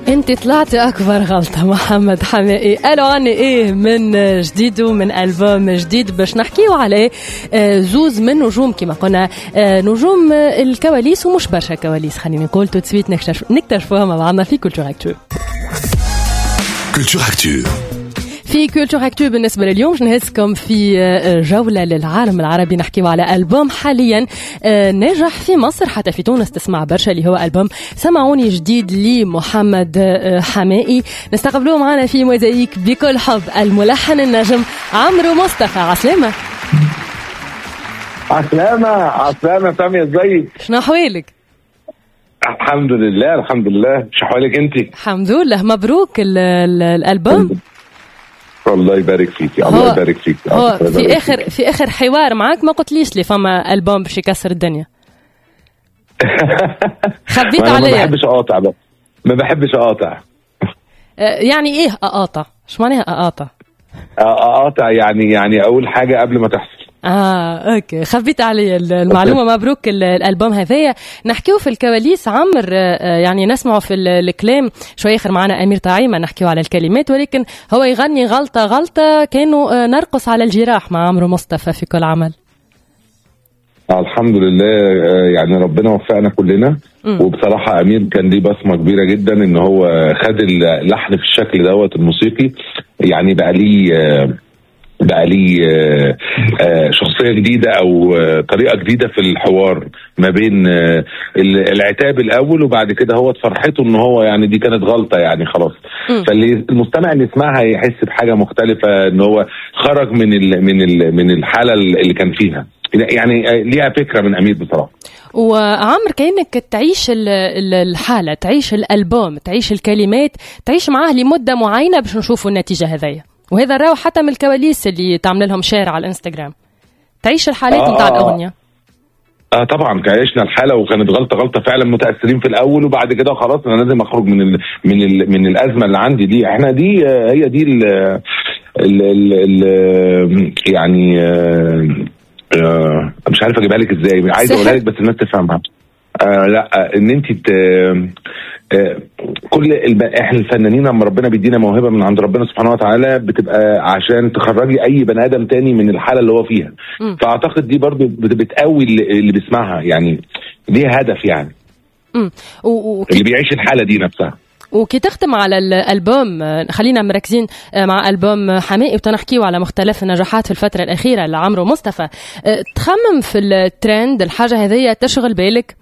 انت طلعتي اكبر غلطة محمد حمائي قالوا عني ايه من جديد ومن البوم جديد باش نحكيو على آه، زوز من نجوم كما قلنا آه، نجوم الكواليس ومش برشا كواليس خلينا نقول تو سويت نكتشفوها مع بعضنا في كولتور اكتو كولتور اكتو في كولتور اكتو بالنسبه لليوم نهزكم في آه، جوله للعالم العربي نحكيو على البوم حاليا آه، ناجح في مصر حتى في تونس تسمع برشا اللي هو البوم سمعوني جديد لمحمد آه، حمائي نستقبلوه معنا في موزايك بكل حب الملحن النجم عمرو مصطفى عسلامه عسلامة عسلامة سامية ازيك؟ شنو احوالك؟ الحمد لله الحمد لله شو احوالك انت؟ الحمد لله مبروك الالبوم الله يبارك فيك الله يبارك فيك هو في اخر في اخر حوار معك ما قلتليش لي فما البوم باش يكسر الدنيا خبيت عليا ما بحبش اقاطع بقى ما بحبش اقاطع آه، يعني ايه اقاطع؟ شو معناها اقاطع؟ اقاطع يعني يعني اول حاجه قبل ما تحصل اه اوكي خبيت علي المعلومه مبروك الالبوم هذايا نحكيو في الكواليس عمر آه، يعني نسمعه في الكلام شوي اخر معنا امير طعيمه نحكيو على الكلمات ولكن هو يغني غلطه غلطه كانوا آه، نرقص على الجراح مع عمرو مصطفى في كل عمل الحمد لله آه، يعني ربنا وفقنا كلنا م. وبصراحه امير كان ليه بصمه كبيره جدا ان هو خد اللحن في الشكل دوت الموسيقي يعني بقى ليه بقى ليه آه، آه، شخصيه جديده او آه، طريقه جديده في الحوار ما بين العتاب الاول وبعد كده هو فرحته ان هو يعني دي كانت غلطه يعني خلاص فاللي المستمع اللي يسمعها يحس بحاجه مختلفه ان هو خرج من ال من ال من الحاله اللي كان فيها يعني ليها فكره من امير بصراحه وعمر كانك تعيش الحاله تعيش الالبوم تعيش الكلمات تعيش معاه لمده معينه باش نشوفوا النتيجه هذيا وهذا راهو حتى من الكواليس اللي تعمل لهم شير على الانستغرام تعيش الحالات نتاع آه, آه. الاغنيه اه طبعا عشنا الحاله وكانت غلطه غلطه فعلا متاثرين في الاول وبعد كده خلاص انا لازم اخرج من ال من ال من الازمه اللي عندي دي احنا دي آه، هي دي ال ال ال ال يعني آه آه مش عارف اجيبها لك ازاي عايز اقولها لك بس الناس تفهمها آه لا ان انت آه، كل الب... احنا الفنانين لما ربنا بيدينا موهبه من عند ربنا سبحانه وتعالى بتبقى عشان تخرجي اي بني ادم تاني من الحاله اللي هو فيها م. فاعتقد دي برضو بتقوي اللي بيسمعها يعني ليها هدف يعني م. و... اللي بيعيش الحاله دي نفسها وكي تختم على الالبوم خلينا مركزين آه، مع البوم حمائي وتنحكيو على مختلف النجاحات في الفتره الاخيره لعمرو مصطفى آه، تخمم في الترند الحاجه هذه تشغل بالك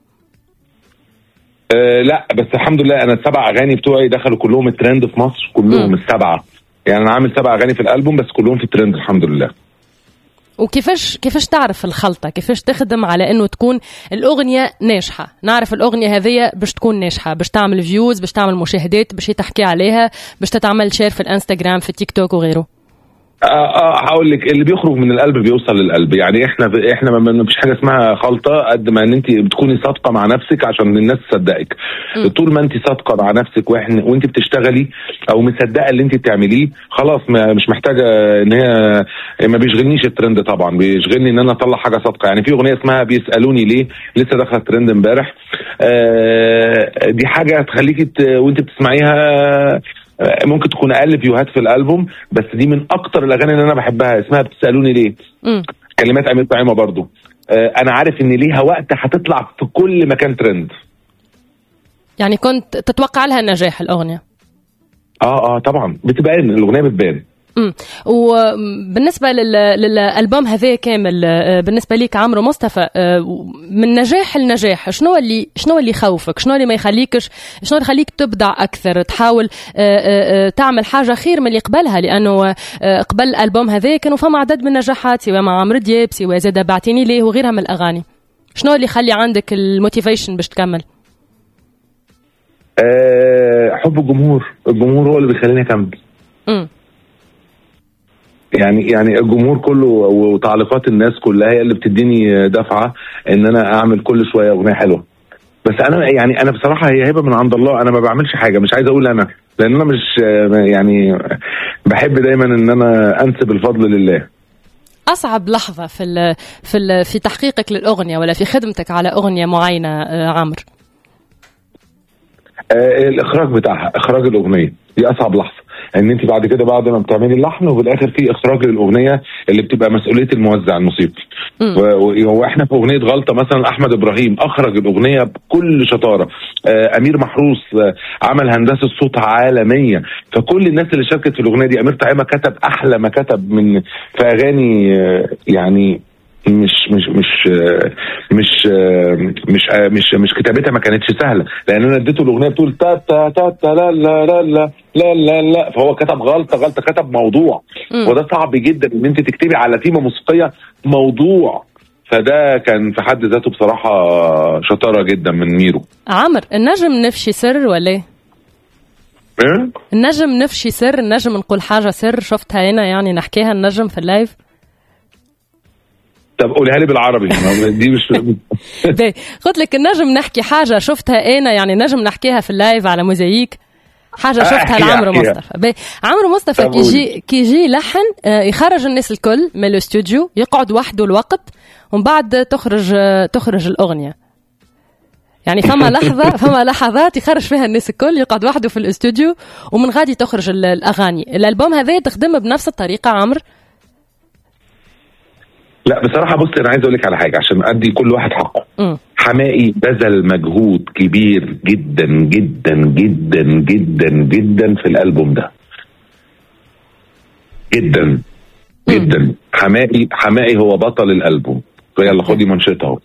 أه لا بس الحمد لله انا السبع اغاني بتوعي دخلوا كلهم الترند في مصر كلهم م. السبعه يعني انا عامل سبع اغاني في الالبوم بس كلهم في الترند الحمد لله وكيفاش كيفاش تعرف الخلطة كيفاش تخدم على انه تكون الاغنية ناجحة نعرف الاغنية هذية باش تكون ناجحة باش تعمل فيوز باش تعمل مشاهدات باش تحكي عليها باش تتعمل شير في الانستغرام في التيك توك وغيره اه اه هقول لك اللي بيخرج من القلب بيوصل للقلب يعني احنا احنا ما فيش حاجه اسمها خلطه قد ما ان انت بتكوني صادقه مع نفسك عشان الناس تصدقك طول ما انت صادقه مع نفسك واحنا وانت بتشتغلي او مصدقه اللي انت بتعمليه خلاص ما مش محتاجه ان هي ما بيشغلنيش الترند طبعا بيشغلني ان انا اطلع حاجه صادقه يعني في اغنيه اسمها بيسالوني ليه لسه داخله الترند امبارح آه دي حاجه تخليكي وانت بتسمعيها ممكن تكون اقل فيوهات في الالبوم بس دي من اكتر الاغاني اللي انا بحبها اسمها بتسالوني ليه م. كلمات امير طعيمه برضو آه، انا عارف ان ليها وقت هتطلع في كل مكان ترند يعني كنت تتوقع لها النجاح الاغنيه اه اه طبعا بتبان الاغنيه بتبان امم وبالنسبه للالبوم هذا كامل آه، بالنسبه ليك عمرو مصطفى آه، من نجاح لنجاح شنو اللي شنو اللي يخوفك شنو اللي ما يخليكش شنو اللي يخليك تبدع اكثر تحاول آه، تعمل حاجه خير من اللي قبلها لانه قبل الالبوم هذا كانوا فما عدد من النجاحات سواء مع عمرو دياب سواء زاد بعتيني ليه وغيرها من الاغاني شنو اللي يخلي عندك الموتيفيشن باش تكمل أه حب الجمهور الجمهور هو اللي بيخليني اكمل امم يعني يعني الجمهور كله وتعليقات الناس كلها هي اللي بتديني دفعه ان انا اعمل كل شويه اغنيه حلوه بس انا يعني انا بصراحه هي هبه من عند الله انا ما بعملش حاجه مش عايز اقول انا لان انا مش يعني بحب دايما ان انا انسب الفضل لله اصعب لحظه في ال في ال في تحقيقك للاغنيه ولا في خدمتك على اغنيه معينه آه، عمرو آه الاخراج بتاعها اخراج الاغنيه دي اصعب لحظه ان انت بعد كده بعد ما بتعملي اللحن وفي الاخر في اخراج للاغنيه اللي بتبقى مسؤوليه الموزع الموسيقي واحنا في اغنيه غلطه مثلا احمد ابراهيم اخرج الاغنيه بكل شطاره آه امير محروس آه عمل هندسه صوت عالميه فكل الناس اللي شاركت في الاغنيه دي امير طعيمه كتب احلى ما كتب من في اغاني آه يعني مش مش مش مش مش مش مش كتابتها ما كانتش سهله لان انا اديته الاغنيه بتقول تا تا تا تا لا لا لا لا لا لا لا فهو كتب غلطه غلطه كتب موضوع م. وده صعب جدا ان انت تكتبي على تيمه موسيقيه موضوع فده كان في حد ذاته بصراحه شطاره جدا من ميرو عمر النجم نفشي سر ولا ايه؟ النجم نفشي سر النجم نقول حاجه سر شفتها هنا يعني نحكيها النجم في اللايف طب قولها لي بالعربي دي مش قلت لك النجم نحكي حاجه شفتها انا يعني نجم نحكيها في اللايف على موزايك حاجه شفتها لعمرو مصطفى عمرو مصطفى كي يجي كي يجي لحن يخرج الناس الكل من الاستوديو يقعد وحده الوقت ومن بعد تخرج تخرج الاغنيه يعني فما لحظه فما لحظات يخرج فيها الناس الكل يقعد وحده في الاستوديو ومن غادي تخرج الاغاني الالبوم هذا تخدم بنفس الطريقه عمرو لا بصراحه بص انا عايز اقول لك على حاجه عشان ادي كل واحد حقه م. حمائي بذل مجهود كبير جدا جدا جدا جدا جدا في الالبوم ده جدا جدا حمائي حمائي هو بطل الالبوم يلا خدي منشطه اهو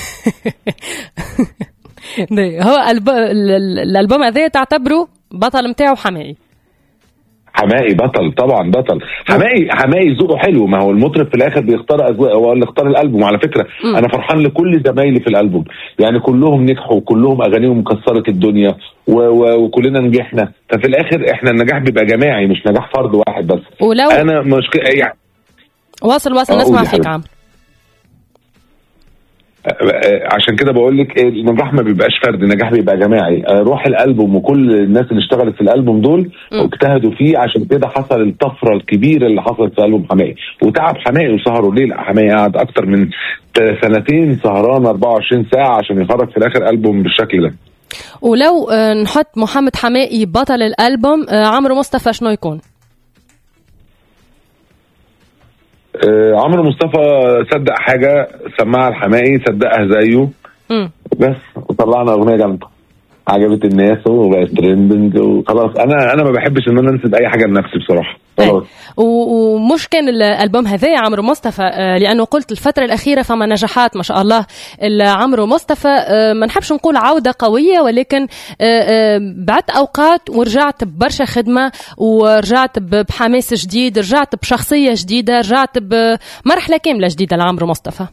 هو الالبوم هذا تعتبره بطل نتاعو حمائي حمائي بطل طبعا بطل حمائي حمائي ذوقه حلو ما هو المطرب في الاخر بيختار اذواق هو اللي اختار الالبوم على فكره م. انا فرحان لكل زمايلي في الالبوم يعني كلهم نجحوا وكلهم اغانيهم كسرت الدنيا و و وكلنا نجحنا ففي الاخر احنا النجاح بيبقى جماعي مش نجاح فرد واحد بس ولو انا مشكله يعني واصل واصل نسمع فيك عم عشان كده بقول لك النجاح ما بيبقاش فردي النجاح بيبقى جماعي روح الالبوم وكل الناس اللي اشتغلت في الالبوم دول اجتهدوا فيه عشان كده حصل الطفره الكبيره اللي حصلت في البوم حماقي وتعب حماقي وسهروا ليل حماقي قعد اكتر من سنتين سهران 24 ساعه عشان يخرج في الاخر البوم بالشكل ده ولو نحط محمد حماقي بطل الالبوم عمرو مصطفى شنو يكون؟ آه عمرو مصطفى صدق حاجه سماها الحمائي صدقها زيه م. بس وطلعنا اغنيه جامده عجبت الناس وبقت ترندنج وخلاص انا انا ما بحبش ان انا انسب اي حاجه لنفسي بصراحه خلاص ومش كان الالبوم هذا يا عمرو مصطفى لانه قلت الفتره الاخيره فما نجاحات ما شاء الله عمرو مصطفى ما نحبش نقول عوده قويه ولكن بعد اوقات ورجعت ببرشا خدمه ورجعت بحماس جديد رجعت بشخصيه جديده رجعت بمرحله كامله جديده لعمرو مصطفى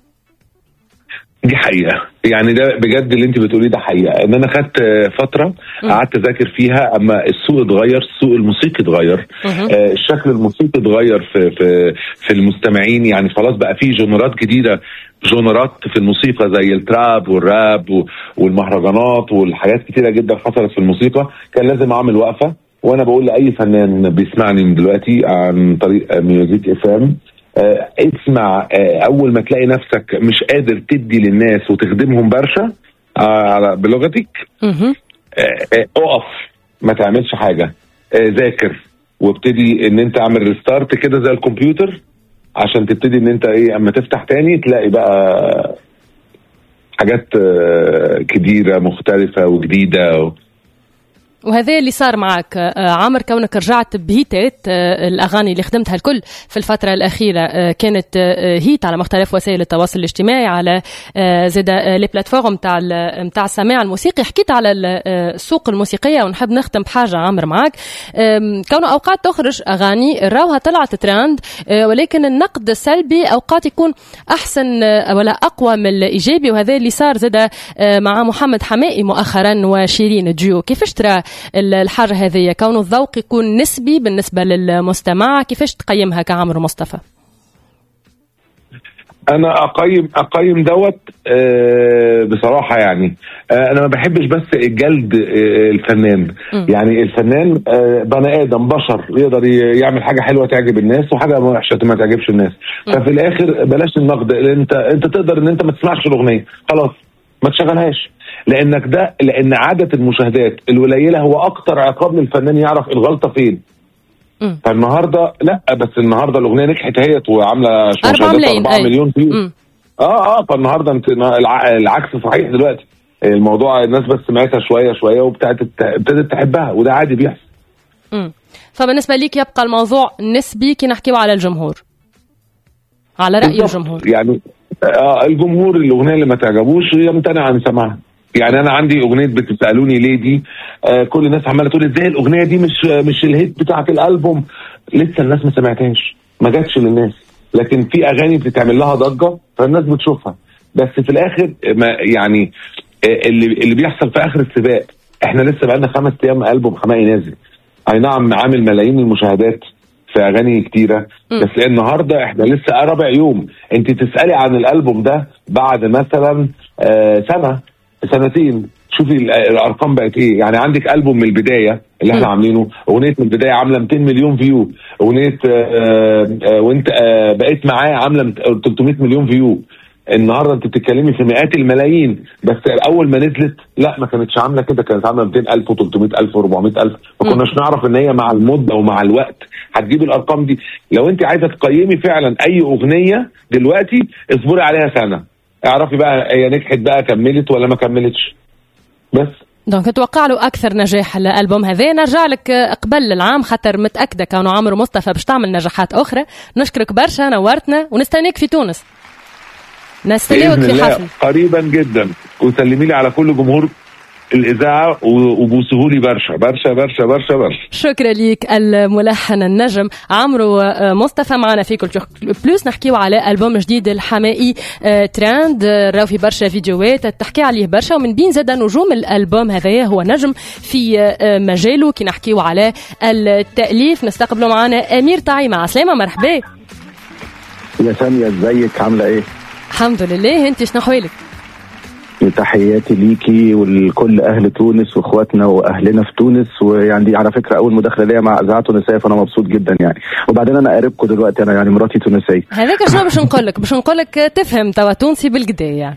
دي حقيقه يعني ده بجد اللي انت بتقوليه ده حقيقه ان انا خدت فتره قعدت اذاكر فيها اما السوق اتغير السوق الموسيقي اتغير آه الشكل الموسيقي اتغير في في في المستمعين يعني خلاص بقى في جنرات جديده جنرات في الموسيقى زي التراب والراب والمهرجانات والحاجات كتيره جدا حصلت في الموسيقى كان لازم اعمل وقفه وانا بقول لاي فنان بيسمعني من دلوقتي عن طريق ميوزيك اف ام آه اسمع آه اول ما تلاقي نفسك مش قادر تدي للناس وتخدمهم برشا آه بلغتك اقف ما تعملش حاجه ذاكر وابتدي ان انت اعمل ريستارت كده زي الكمبيوتر عشان تبتدي ان انت ايه اما تفتح تاني تلاقي بقى حاجات كبيره مختلفه وجديده و... وهذا اللي صار معك عامر كونك رجعت بهيتات الاغاني اللي خدمتها الكل في الفتره الاخيره كانت هيت على مختلف وسائل التواصل الاجتماعي على زاد لي بلاتفورم نتاع نتاع السماع الموسيقي حكيت على السوق الموسيقيه ونحب نختم بحاجه عامر معك كونه اوقات تخرج اغاني راوها طلعت ترند ولكن النقد السلبي اوقات يكون احسن ولا اقوى من الايجابي وهذا اللي صار زاد مع محمد حمائي مؤخرا وشيرين جيو كيفاش ترى الحاجه هذه كون الذوق يكون نسبي بالنسبه للمستمع كيفاش تقيمها كعمرو مصطفى انا اقيم اقيم دوت أه بصراحه يعني أه انا ما بحبش بس الجلد أه الفنان م. يعني الفنان أه بني ادم بشر يقدر يعمل حاجه حلوه تعجب الناس وحاجه وحشه ما تعجبش الناس م. ففي الاخر بلاش النقد انت انت تقدر ان انت ما تسمعش الاغنيه خلاص ما تشغلهاش لانك ده لان عدد المشاهدات القليله هو اكتر عقاب للفنان يعرف الغلطه فين مم. فالنهارده لا بس النهارده الاغنيه نجحت هيت وعامله 4 مشاهدات ملايين 4 أي. مليون فيو مم. اه اه فالنهارده انت الع- العكس صحيح دلوقتي الموضوع الناس بس سمعتها شويه شويه وابتدت ابتدت تحبها وده عادي بيحصل مم. فبالنسبه ليك يبقى الموضوع نسبي كي نحكيو على الجمهور على راي بالظبط. الجمهور يعني آه الجمهور الاغنيه اللي ما تعجبوش يمتنع عن سماعها يعني انا عندي اغنيه بتسالوني ليه دي آه كل الناس عماله تقول ازاي الاغنيه دي مش مش الهيت بتاعت الالبوم لسه الناس ما سمعتهاش ما جاتش للناس لكن في اغاني بتتعمل لها ضجه فالناس بتشوفها بس في الاخر ما يعني آه اللي اللي بيحصل في اخر السباق احنا لسه بقالنا خمس ايام البوم حماقي نازل اي نعم عامل ملايين المشاهدات في اغاني كتيره مم. بس النهارده احنا لسه رابع يوم انت تسالي عن الالبوم ده بعد مثلا آه سنه سنتين شوفي ال- الارقام بقت ايه يعني عندك البوم من البدايه اللي احنا مم. عاملينه اغنيه من البدايه عامله 200 مليون فيو اغنيه آه آه وانت آه بقيت معايا عامله مت- 300 مليون فيو النهارده انت بتتكلمي في مئات الملايين بس اول ما نزلت لا ما كانتش عامله كده كانت عامله 200000 و300000 و400000 ما مم. كناش نعرف ان هي مع المده ومع الوقت هتجيب الارقام دي لو انت عايزه تقيمي فعلا اي اغنيه دلوقتي اصبري عليها سنه اعرفي بقى هي نجحت بقى كملت ولا ما كملتش بس دونك نتوقع له اكثر نجاح الالبوم هذا نرجع لك آه، قبل العام خاطر متاكده كونه عمرو مصطفى باش تعمل نجاحات اخرى نشكرك برشا نورتنا ونستناك في تونس نستناوك باذن في الله حفل قريبا جدا وسلمي لي على كل جمهور الاذاعه و- وبوسهوا لي برشا برشا برشا برشا برشا شكرا ليك الملحن النجم عمرو آه، مصطفى معنا في كل بلوس نحكيو على البوم جديد الحمائي آه، تراند آه، راهو في برشا فيديوهات تحكي عليه برشا ومن بين زاد نجوم الالبوم هذايا هو نجم في آه، مجاله كي نحكيو على التاليف نستقبلوا معنا امير طعيمه عسلامه مرحبا يا سامية ازيك عاملة ايه؟ الحمد لله انت شنو احوالك تحياتي ليكي ولكل اهل تونس واخواتنا واهلنا في تونس ويعني دي على فكره اول مداخله ليا مع اذاعه تونسيه فانا مبسوط جدا يعني وبعدين انا قريبكم دلوقتي انا يعني مراتي تونسيه هذاك شنو باش نقول لك باش نقول لك تفهم توا تونسي بالقدايه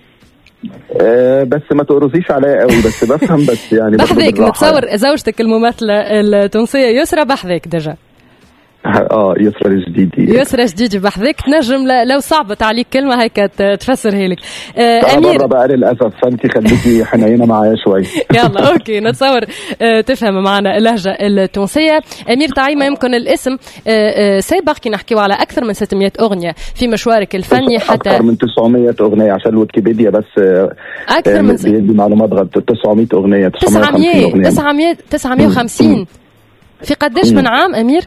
أه بس ما تقرصيش عليا قوي بس بفهم بس يعني برضه بحذاك بالراحة نتصور زوجتك الممثله التونسيه يسرى بحذاك ديجا يعني. اه يسرا الجديدي يسرى جديد بحذاك تنجم ل- لو صعبت عليك كلمه هيك ت- تفسرها لك آه أنا امير بره بقى للاسف فانت خليكي حنينه معايا شويه يلا اوكي نتصور آه، تفهم معنا اللهجه التونسيه امير طعيمه يمكن الاسم آه، آه، سابق كي نحكيو على اكثر من 600 اغنيه في مشوارك الفني حتى اكثر من 900 اغنيه عشان الويكيبيديا بس آه، اكثر آه، من بيدي معلومات غلط 900 اغنيه 950 900 اغنيه 900 950 في قديش من عام امير؟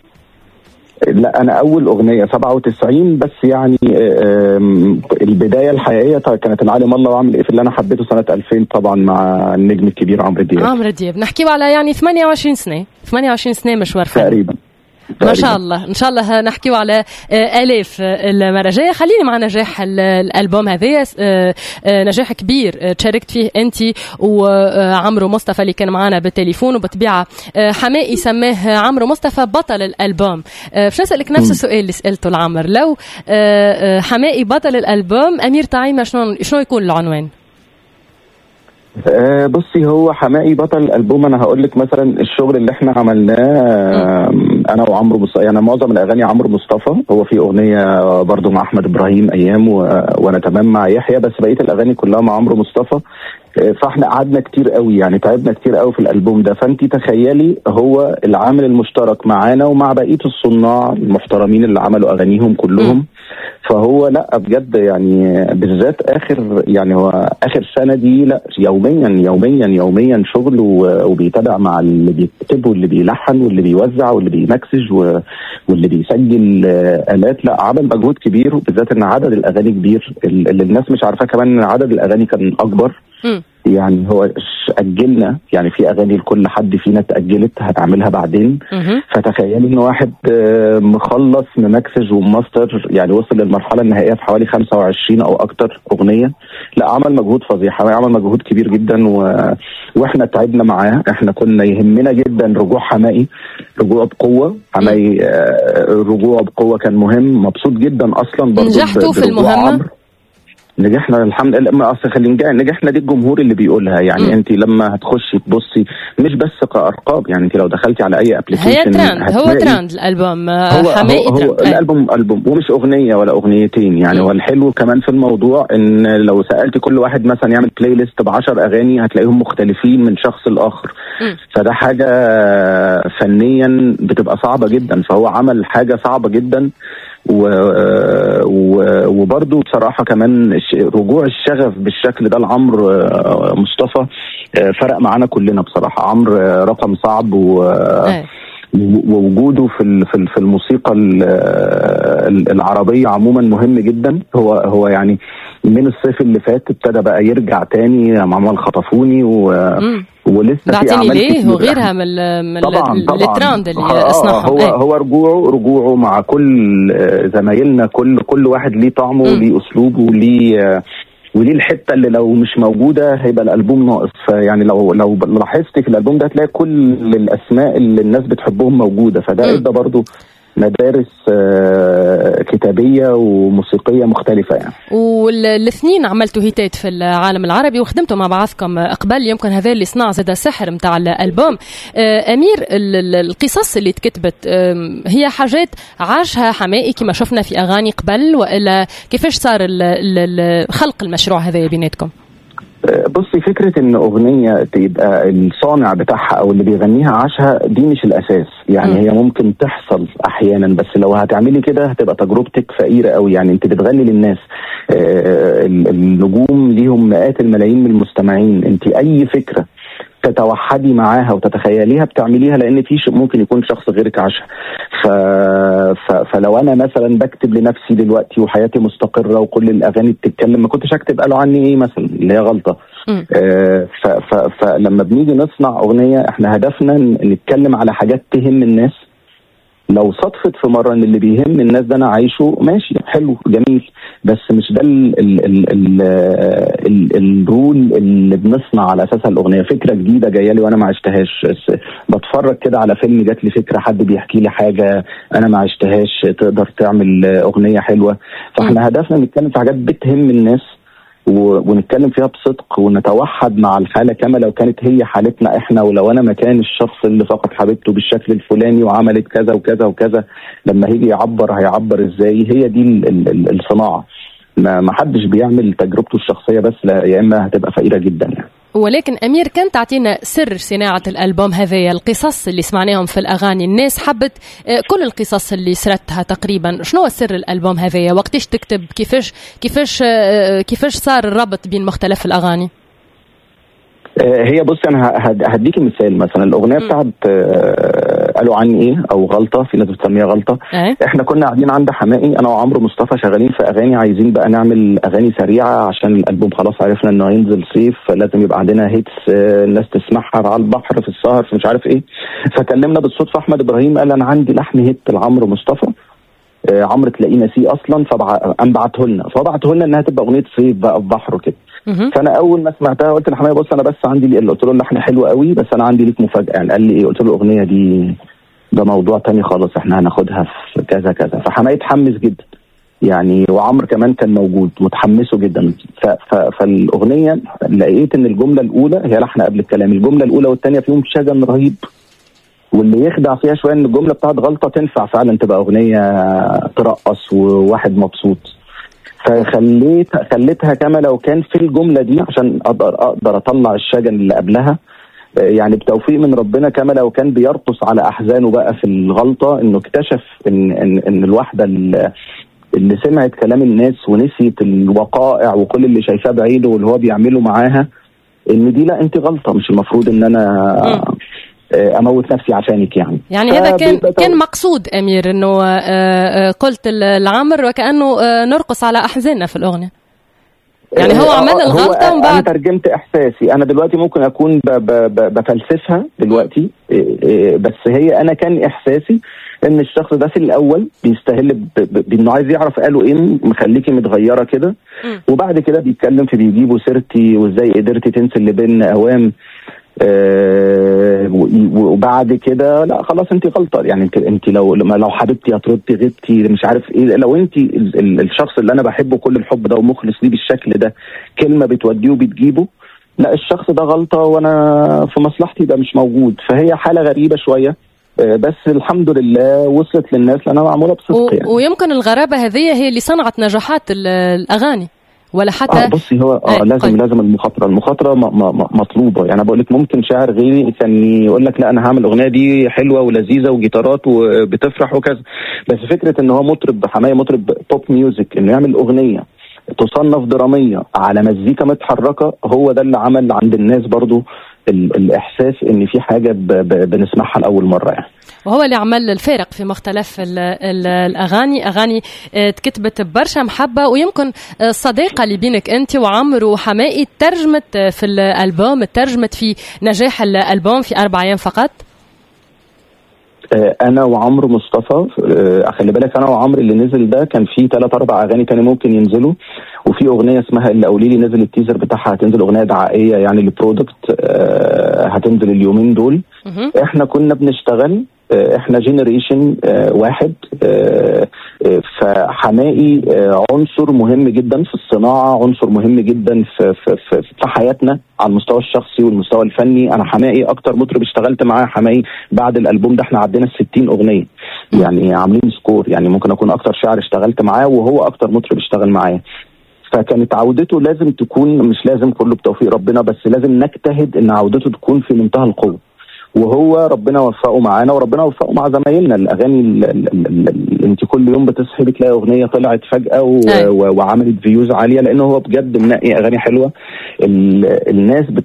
لا انا اول اغنيه 97 بس يعني آم، البدايه الحقيقيه طبعاً كانت العالم الله واعمل ايه في اللي انا حبيته سنه 2000 طبعا مع النجم الكبير عمرو دياب عمرو دياب نحكيو على يعني 28 سنه 28 سنه مشوار فني تقريبا ما شاء تقريباً. الله ان شاء الله نحكيو على آه، الاف آه، المره الجايه خليني مع نجاح ال- الالبوم هذا آه، آه، نجاح كبير آه، تشاركت فيه انت وعمرو مصطفى اللي كان معنا بالتليفون وبطبيعه آه، حمائي سماه عمرو مصطفى بطل الالبوم آه، باش نسالك نفس السؤال اللي سالته لعمر لو آه، آه، حمائي بطل الالبوم امير طعيمه شنو شنو يكون العنوان؟ آه بصي هو حمائي بطل الالبوم انا هقول لك مثلا الشغل اللي احنا عملناه آم، انا وعمرو مصطفى يعني معظم الاغاني عمرو مصطفى هو في اغنيه برضو مع احمد ابراهيم ايام و... وانا تمام مع يحيى بس بقيه الاغاني كلها مع عمرو مصطفى آه، فاحنا قعدنا كتير قوي يعني تعبنا كتير قوي في الالبوم ده فانت تخيلي هو العامل المشترك معانا ومع بقيه الصناع المحترمين اللي عملوا اغانيهم كلهم فهو لا بجد يعني بالذات اخر يعني هو اخر سنه دي لا يوميا يوميا يوميا شغل و- وبيتابع مع اللي بيكتب واللي بيلحن واللي بيوزع واللي بيمكسج و- واللي بيسجل آه، الات لا عمل مجهود كبير وبالذات ان عدد الاغاني كبير ال- اللي الناس مش عارفاه كمان ان عدد الاغاني كان اكبر مم. يعني هو ش- اجلنا يعني في اغاني لكل حد فينا اتاجلت هنعملها بعدين مهم. فتخيلي ان واحد آه، مخلص ممكسج وماستر يعني وصل للمرحله النهائيه في حوالي 25 او اكتر اغنيه لا عمل مجهود فظيع حماية عمل مجهود كبير جدا و... واحنا تعبنا معاه احنا كنا يهمنا جدا رجوع حمائي رجوع بقوه حمائي آه، رجوع بقوه كان مهم مبسوط جدا اصلا برضه نجحتوا ب- في برجوع المهمة؟ عمرو. نجحنا الحمد لله ما اصل خلينا نجحنا دي الجمهور اللي بيقولها يعني م. انت لما هتخشي تبصي مش بس كارقام يعني انت لو دخلتي على اي ابلكيشن هي ترند هو ترند الالبوم هو حمائي هو, هو الالبوم البوم ومش اغنيه ولا اغنيتين يعني والحلو كمان في الموضوع ان لو سالتي كل واحد مثلا يعمل بلاي ليست ب 10 اغاني هتلاقيهم مختلفين من شخص لاخر م. فده حاجه فنيا بتبقى صعبه جدا فهو عمل حاجه صعبه جدا و... و... وبرضه بصراحه كمان رجوع الشغف بالشكل ده لعمرو آه، مصطفى آه، فرق معانا كلنا بصراحه عمرو آه، رقم صعب و ووجوده في في الموسيقى العربيه عموما مهم جدا هو هو يعني من الصيف اللي فات ابتدى بقى يرجع تاني عمال خطفوني و ولسه في اعمال ليه وغيرها من من طبعا طبعا الترند اللي اصنعهم هو ايه؟ هو رجوعه رجوعه مع كل زمايلنا كل كل واحد ليه طعمه وليه اسلوبه وليه ودي الحته اللي لو مش موجوده هيبقى الالبوم ناقص فيعني لو لو لاحظت في الالبوم ده هتلاقي كل الاسماء اللي الناس بتحبهم موجوده فده ادى برضو مدارس آه، كتابيه وموسيقيه مختلفه يعني والاثنين عملتوا هيتات في العالم العربي وخدمتوا مع بعضكم قبل يمكن هذا اللي صنع زاد السحر نتاع الالبوم آه، امير القصص اللي تكتبت هي حاجات عاشها حمائي كما شفنا في اغاني قبل والا كيفاش صار خلق المشروع هذا بيناتكم بصي فكره ان اغنيه تبقى الصانع بتاعها او اللي بيغنيها عاشها دي مش الاساس يعني م. هي ممكن تحصل احيانا بس لو هتعملي كده هتبقى تجربتك فقيره قوي يعني انت بتغني للناس آه، النجوم ليهم مئات الملايين من المستمعين انت اي فكره تتوحدي معاها وتتخيليها بتعمليها لان في ممكن يكون شخص غيرك عاشها ف... ف... فلو انا مثلا بكتب لنفسي دلوقتي وحياتي مستقره وكل الاغاني بتتكلم ما كنتش اكتب قالوا عني ايه مثلا اللي هي غلطه آه ف... ف... فلما بنيجي نصنع اغنيه احنا هدفنا نتكلم على حاجات تهم الناس لو صدفت في مره ان اللي بيهم الناس ده انا عايشه ماشي حلو جميل بس مش ده ال ال ال ال ال الرول اللي بنصنع على اساسها الاغنيه فكره جديده جايه لي وانا ما عشتهاش بتفرج كده على فيلم جات لي فكره حد بيحكي لي حاجه انا ما عشتهاش تقدر تعمل اغنيه حلوه فاحنا هدفنا نتكلم في حاجات بتهم الناس ونتكلم فيها بصدق ونتوحد مع الحاله كما لو كانت هي حالتنا احنا ولو انا مكان الشخص اللي فقد حبيبته بالشكل الفلاني وعملت كذا وكذا وكذا لما هيجي يعبر هيعبر ازاي هي دي الصناعه ما حدش بيعمل تجربته الشخصيه بس يا اما هتبقى فقيره جدا يعني ولكن امير كان تعطينا سر صناعه الالبوم هذايا القصص اللي سمعناهم في الاغاني الناس حبت آه، كل القصص اللي سردتها تقريبا شنو سر الالبوم هذايا وقتاش تكتب كيفاش كيفاش آه، كيفاش صار الربط بين مختلف الاغاني آه، هي بصي انا هديكي مثال مثلا الاغنيه بتاعت قالوا عني ايه او غلطه في ناس بتسميها غلطه أه؟ احنا كنا قاعدين عند حمائي انا وعمرو مصطفى شغالين في اغاني عايزين بقى نعمل اغاني سريعه عشان الالبوم خلاص عرفنا انه هينزل صيف فلازم يبقى عندنا هيتس آه، الناس تسمعها على البحر في السهر في مش عارف ايه فكلمنا بالصدفه احمد ابراهيم قال انا عندي لحن هيت لعمرو مصطفى آه، عمرو تلاقيه ناسيه اصلا فقام بعته لنا فبعته لنا انها تبقى اغنيه صيف بقى في بحر وكده فانا اول ما سمعتها قلت لحمايه بص انا بس عندي لي قلت له اللحن حلو قوي بس انا عندي ليك مفاجاه يعني قال لي ايه قلت له الاغنيه دي ده موضوع تاني خالص احنا هناخدها في كذا كذا فحمايه اتحمس جدا يعني وعمر كمان كان موجود متحمسه جدا فالاغنيه لقيت ان الجمله الاولى هي لحن قبل الكلام الجمله الاولى والثانيه فيهم شجن رهيب واللي يخدع فيها شويه ان الجمله بتاعت غلطه تنفع فعلا تبقى اغنيه ترقص وواحد مبسوط فخليت خليتها كما لو كان في الجمله دي عشان اقدر اقدر اطلع الشجن اللي قبلها يعني بتوفيق من ربنا كما لو كان بيرقص على احزانه بقى في الغلطه انه اكتشف ان ان, إن الواحده اللي سمعت كلام الناس ونسيت الوقائع وكل اللي شايفاه بعيده واللي هو بيعمله معاها ان دي لا انت غلطه مش المفروض ان انا اموت نفسي عشانك يعني يعني هذا كان كان مقصود امير انه آه، آه، قلت العمر وكانه آه، نرقص على احزاننا في الاغنيه يعني هو عمل الغلطه ومن بعد انا ترجمت احساسي انا دلوقتي ممكن اكون بفلسفها دلوقتي بس هي انا كان احساسي ان الشخص ده في الاول بيستهل بانه عايز يعرف قالوا ايه مخليكي متغيره كده وبعد كده بيتكلم في بيجيبوا سيرتي وازاي قدرتي تنسي اللي بين اوام آه وبعد كده لا خلاص انت غلطه يعني انت انت لو لو حبيبتي هتردي غبتي مش عارف ايه لو انت الشخص اللي انا بحبه كل الحب ده ومخلص ليه بالشكل ده كلمه بتوديه وبتجيبه لا الشخص ده غلطه وانا في مصلحتي ده مش موجود فهي حاله غريبه شويه آه، بس الحمد لله وصلت للناس لانها معموله بصدق يعني. ويمكن الغرابه هذه هي اللي صنعت نجاحات الاغاني ولا حتى آه بصي هو اه لازم قل. لازم المخاطره المخاطره مطلوبه يعني بقول لك ممكن شاعر غيري كان يقول لك لا انا هعمل الاغنيه دي حلوه ولذيذه وجيتارات وبتفرح وكذا بس فكره ان هو مطرب حمايه مطرب بوب ميوزك انه يعمل اغنيه تصنف دراميه على مزيكا متحركه هو ده اللي عمل عند الناس برضو الاحساس ان في حاجه بنسمعها لاول مره يعني وهو اللي عمل الفارق في مختلف ال ال الاغاني اغاني آه، تكتبت برشا محبه ويمكن الصداقه اللي بينك انت وعمرو وحمائي ترجمت في الالبوم ترجمت في نجاح الالبوم في اربع ايام فقط آه، انا وعمرو مصطفى آه، خلي بالك انا وعمرو اللي نزل ده كان في ثلاث اربع اغاني كانوا ممكن ينزلوا وفي اغنيه اسمها اللي قولي لي نزل التيزر بتاعها هتنزل اغنيه دعائيه يعني لبرودكت آه، هتنزل اليومين دول احنا كنا بنشتغل احنا جينيريشن واحد فحمائي عنصر مهم جدا في الصناعه عنصر مهم جدا في في في, في حياتنا على المستوى الشخصي والمستوى الفني انا حمائي اكتر مطرب اشتغلت معاه حمائي بعد الالبوم ده احنا عدينا ال 60 اغنيه يعني عاملين سكور يعني ممكن اكون اكتر شاعر اشتغلت معاه وهو اكتر مطرب اشتغل معايا فكانت عودته لازم تكون مش لازم كله بتوفيق ربنا بس لازم نجتهد ان عودته تكون في منتهى القوه وهو ربنا وفقه معانا وربنا وفقه مع زمايلنا الاغاني انت كل يوم بتصحي بتلاقي اغنيه طلعت فجاه أيوة. وعملت فيوز عاليه لانه هو بجد منقي اغاني حلوه الناس بت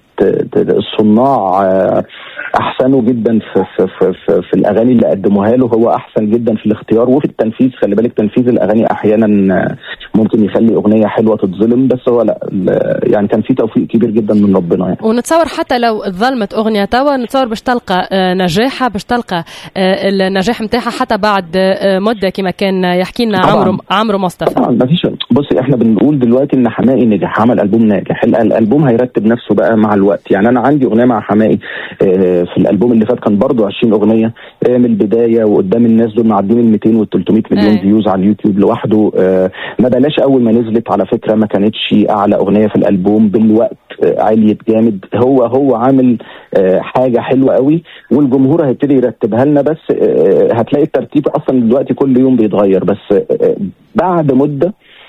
الصناع احسنوا جدا في, في, في, في, في الاغاني اللي قدموها له هو احسن جدا في الاختيار وفي التنفيذ خلي بالك تنفيذ الاغاني احيانا ممكن يخلي اغنيه حلوه تتظلم بس هو لا يعني كان في توفيق كبير جدا من ربنا يعني ونتصور حتى لو ظلمت اغنيه توا نتصور باش تلقى آه، نجاحها باش تلقى آه، النجاح نتاعها حتى بعد آه، مده كما كان يحكي لنا عمرو عمرو مصطفى طبعا ما فيش بصي احنا بنقول دلوقتي ان حمائي نجح عمل البوم ناجح الالبوم هيرتب نفسه بقى مع الوقت يعني انا عندي اغنيه مع حمائي في الالبوم اللي فات كان برضه 20 اغنيه من البدايه وقدام الناس دول معدين ال 200 وال 300 مليون فيوز على اليوتيوب لوحده ما بلاش اول ما نزلت على فكره ما كانتش اعلى اغنيه في الالبوم بالوقت عليت جامد هو هو عامل حاجه حلوه قوي والجمهور هيبتدي يرتبها لنا بس هتلاقي الترتيب اصلا دلوقتي كل يوم بيتغير بس بعد مده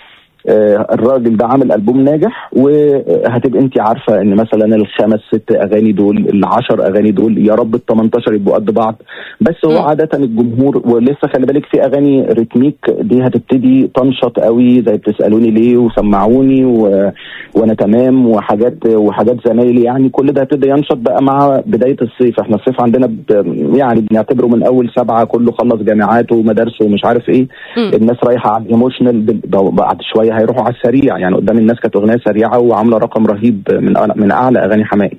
آه، الراجل ده عامل البوم ناجح وهتبقى انت عارفه ان مثلا الخمس ست اغاني دول العشر اغاني دول يا رب ال 18 يبقوا قد بعض بس هو عاده الجمهور ولسه خلي بالك في اغاني ريتميك دي هتبتدي تنشط قوي زي بتسالوني ليه وسمعوني و... وانا تمام وحاجات وحاجات زمايلي يعني كل ده هيبتدي ينشط بقى مع بدايه الصيف احنا الصيف عندنا ب... يعني بنعتبره من اول سبعه كله خلص جامعاته ومدارسه ومش عارف ايه الناس رايحه على الايموشنال بعد شويه هيروحوا على السريع يعني قدام الناس كانت اغنيه سريعه وعامله رقم رهيب من من اعلى اغاني حمائي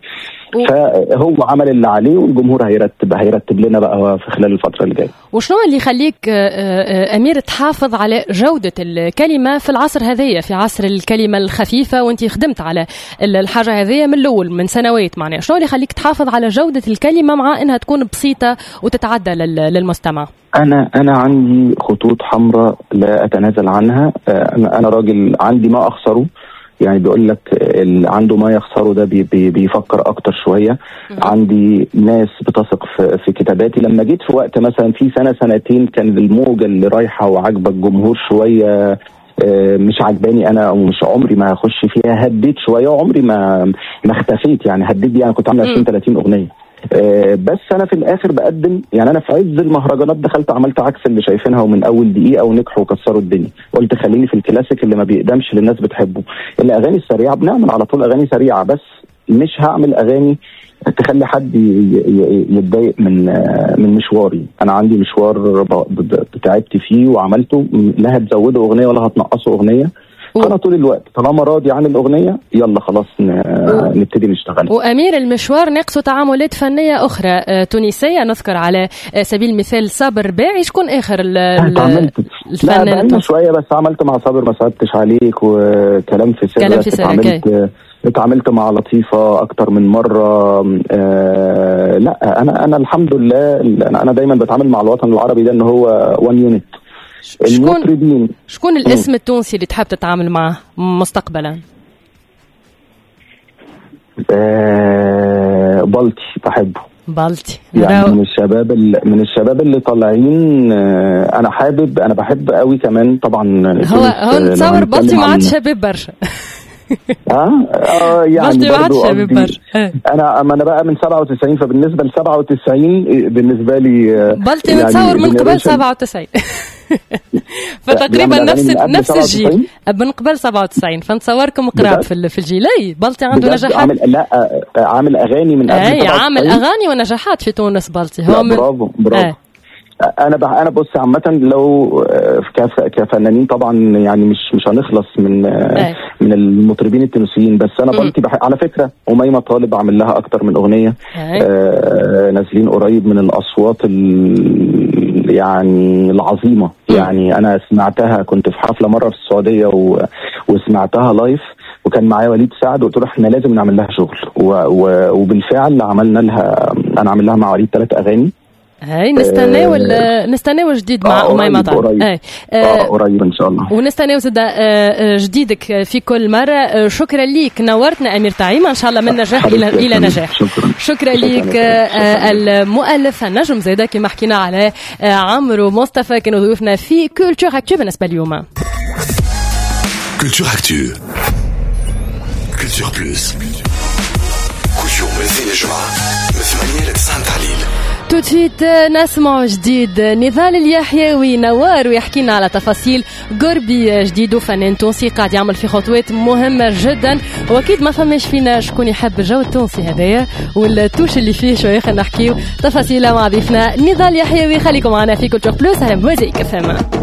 فهو عمل اللي عليه والجمهور هيرتب هيرتب لنا بقى في خلال الفتره اللي جايه وشنو اللي يخليك آه، آه، امير تحافظ على جوده الكلمه في العصر هذايا في عصر الكلمه الخفيفه وانت خدمت على الحاجه هذيا من الاول من سنوات معناها شنو اللي يخليك تحافظ على جوده الكلمه مع انها تكون بسيطه وتتعدى للمستمع انا انا عندي خطوط حمراء لا اتنازل عنها آه، انا راجل عندي ما اخسره يعني بيقول لك اللي عنده ما يخسره ده بي بي بيفكر اكتر شويه عندي ناس بتثق في, في كتاباتي لما جيت في وقت مثلا في سنه سنتين كان الموجه اللي رايحه وعاجبه الجمهور شويه آه، مش عجباني انا ومش عمري ما هخش فيها هديت شويه وعمري ما ما اختفيت يعني هديت دي يعني كنت عامل 20 30 اغنيه آه، بس انا في الاخر بقدم يعني انا في عز المهرجانات دخلت عملت عكس اللي شايفينها ومن اول دقيقه ونجحوا وكسروا الدنيا قلت خليني في الكلاسيك اللي ما بيقدمش اللي الناس بتحبه الاغاني السريعه بنعمل على طول اغاني سريعه بس مش هعمل اغاني تخلي حد يتضايق من من مشواري انا عندي مشوار تعبت فيه وعملته لا هتزوده اغنيه ولا هتنقصه اغنيه انا طول الوقت طالما راضي عن الاغنيه يلا خلاص نبتدي نشتغل وامير المشوار ناقصه تعاملات فنيه اخرى آه، تونسيه نذكر على آه، سبيل المثال صابر باعي شكون اخر الفنان لا شويه بس عملت مع صابر ما صعبتش عليك وكلام في سر كلام في سر عملت اتعاملت مع لطيفه اكتر من مره آه لا انا انا الحمد لله انا أنا دايما بتعامل مع الوطن العربي ده ان هو وان يونت شكون المطربين شكون الاسم التونسي اللي تحب تتعامل معه مستقبلا؟ آه بلطي بحبه بلطي يعني من الشباب ال- من الشباب اللي طالعين آه، انا حابب انا بحب قوي كمان طبعا هو تونس، هو آه، لو نتصور هنتكلم بلطي ما عن- عادش شباب برشا اه اه يعني بلطي ما عادش برضو شباب قصدي- برشا آه. انا اما انا بقى من 97 فبالنسبه ل 97 بالنسبه لي آه، بلطي يعني متصور من قبل generation- 97 فتقريبا بيعمل نفس أغاني من قبل نفس الجيل 97 من قبل 97 فنتصوركم قراب بجد؟ في ال- في الجيل اي بلطي عنده بجد نجاحات عامل لا آه، آه، عامل اغاني من قبل اي 97. عامل اغاني ونجاحات في تونس بلطي لا هو من برافو برافو آه. انا بح انا بص عامه لو آه، كف كفنانين طبعا يعني مش مش هنخلص من آه، أي. من المطربين التونسيين بس انا مم. بلطي بح... على فكره اميمه طالب عامل لها اكتر من اغنيه أي. آه نازلين قريب من الاصوات ال... يعني العظيمه يعني انا سمعتها كنت في حفله مره في السعوديه و... وسمعتها لايف وكان معايا وليد سعد وقلت له احنا لازم نعمل لها شغل و... و... وبالفعل عملنا لها انا عامل لها مع وليد ثلاث اغاني هاي نستناو ال- نستناو جديد مع آه، اميمه قريب- طارق قريب. أي. اه آه، قريب ان شاء الله ونستناو زاد آه، جديدك في كل مرة آه، شكرا ليك نورتنا أمير تعيمة إن شاء الله من نجاح إلى حبيبتي يا إلى فندم. نجاح شكرا. شكرا شكرا ليك يا فندم. آه، المؤلف النجم زيدا كما حكينا على آه، عمرو مصطفى كانوا ضيوفنا في كولتور اكتو بالنسبة اليوم Culture Actu. Culture Plus. كل يوم من الاثنين الجمعة من 8 ل 9 تحليل تو سويت نسمع جديد نضال اليحيوي نوار ويحكي لنا على تفاصيل قربي جديد وفنان تونسي قاعد يعمل في خطوات مهمة جدا واكيد ما فماش فينا شكون يحب الجو التونسي هذايا والتوش اللي فيه شوية خلينا نحكيو تفاصيل مع ضيفنا نضال اليحيوي خليكم معنا في كولتور بلوس على موزيك فما